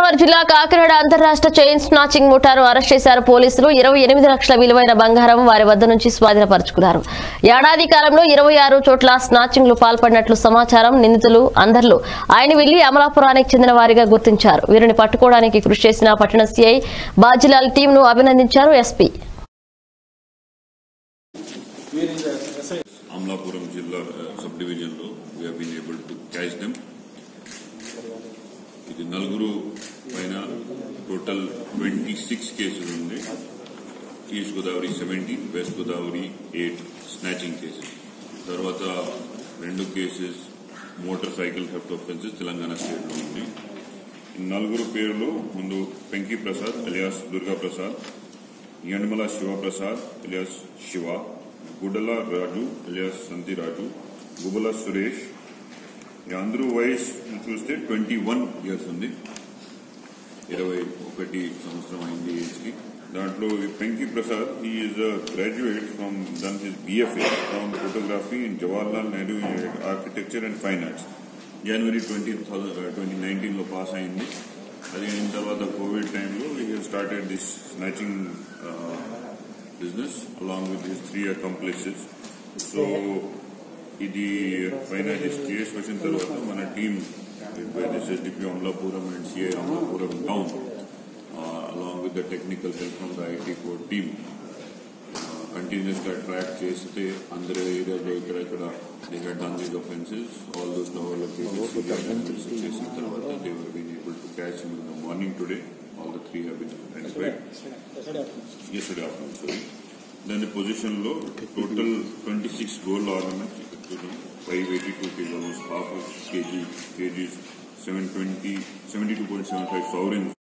గోదావరి జిల్లా కాకినాడ అంతర్రాష్ట్ర chain snatching ముఠాను arrest చేశారు పోలీసులు ఇరవై ఎనిమిది లక్షల విలువైన బంగారం వారి వద్ద నుంచి స్వాధీనపరుచుకున్నారు ఏడాది కాలంలో ఇరవై ఆరు చోట్ల స్నాచింగ్ లు పాల్పడినట్లు సమాచారం నిందితులు అందరిలో ఆయన వెళ్లి అమలాపురానికి చెందిన వారిగా గుర్తించారు వీరిని పట్టుకోవడానికి కృషి చేసిన పట్టణ సీఐ బాజిలాల్ టీం ను అభినందించారు ఎస్పీ అమలాపురం జిల్లా సబ్ డివిజన్ లో we been able to catch them ఇది నలుగురు పైన టోటల్ ట్వంటీ సిక్స్ కేసులు ఉంది east Godavari seventeen west Godavari eight snatching cases తర్వాత రెండు cases motor cycle theft offences Telangana state లో ఉంది ఈ నలుగురు పేర్లు ముందు Penki Prasad alias Durga Prasad Yanamala Sivaprasad alias Siva Gudala Raju alias Santhi Raju Gubala Suresh ఈ అందరూ వయసు చూస్తే ట్వంటీ వన్ ఇయర్స్ ఉంది ఇరవై ఒకటి సంవత్సరం అయింది ఏజ్ కి దాంట్లో ఈ Penki Prasad is graduate from than his BFA from photography in Jawaharlal Nehru architecture and fine arts January twenty twenty nineteen లో పాస్ అయింది అది అయిన తర్వాత కోవిడ్ టైంలో he started this snatching business along with his three accomplices so ఇది పైన దిస్ కేసు వచ్చిన తర్వాత మన team SSDP Amalapuram and CI Amalapuram town along with the technical help from the IT core team continuous గా ట్రాక్ చేస్తే అందరి ఏరియాలో ఇక్కడ ఇక్కడ they had done these offences all those novel cases చేసిన తర్వాత they were been able to catch in the morning today all the three have been identified yesterday afternoon, sorry. Then the position low, total 26 gold ornaments, including 582 kilograms, half of kg, kgs, 720, 72.75 sovereign